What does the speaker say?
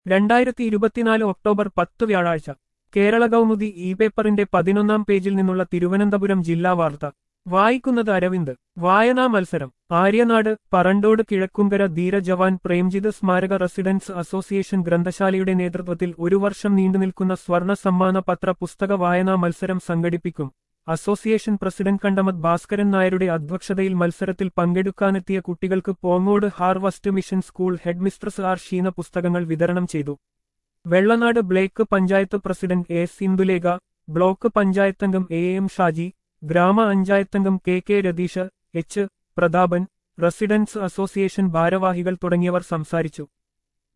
രണ്ടായിരത്തി ഇരുപത്തിനാല് ഒക്ടോബർ പത്ത് വ്യാഴാഴ്ച കേരള കൗമുദി ഇ പേപ്പറിന്റെ പതിനൊന്നാം പേജിൽ നിന്നുള്ള തിരുവനന്തപുരം ജില്ലാ വാർത്ത വായിക്കുന്നത് അരവിന്ദ് വായനാ മത്സരം ആര്യനാട് പറണ്ടോട് കിഴക്കുംകര ധീര ജവാൻ പ്രേംജിത് സ്മാരക റെസിഡൻസ് അസോസിയേഷൻ ഗ്രന്ഥശാലയുടെ നേതൃത്വത്തിൽ ഒരു വർഷം നീണ്ടുനിൽക്കുന്ന സ്വർണ സമ്മാന പത്ര പുസ്തക വായനാ മത്സരം സംഘടിപ്പിക്കും അസോസിയേഷൻ പ്രസിഡന്റ് കണ്ടമത് ഭാസ്കരൻ നായരുടെ അധ്യക്ഷതയിൽ മത്സരത്തിൽ പങ്കെടുക്കാനെത്തിയ കുട്ടികൾക്ക് Pongode harvest mission school headmistress R Sheena പുസ്തകങ്ങൾ വിതരണം ചെയ്തു Vellanad block panchayat president A Sindhulekha block പഞ്ചായത്തംഗം എ എം ഷാജി ഗ്രാമ പഞ്ചായത്തംഗം K K Ratheesh H Prathapan residence association ഭാരവാഹികൾ തുടങ്ങിയവർ സംസാരിച്ചു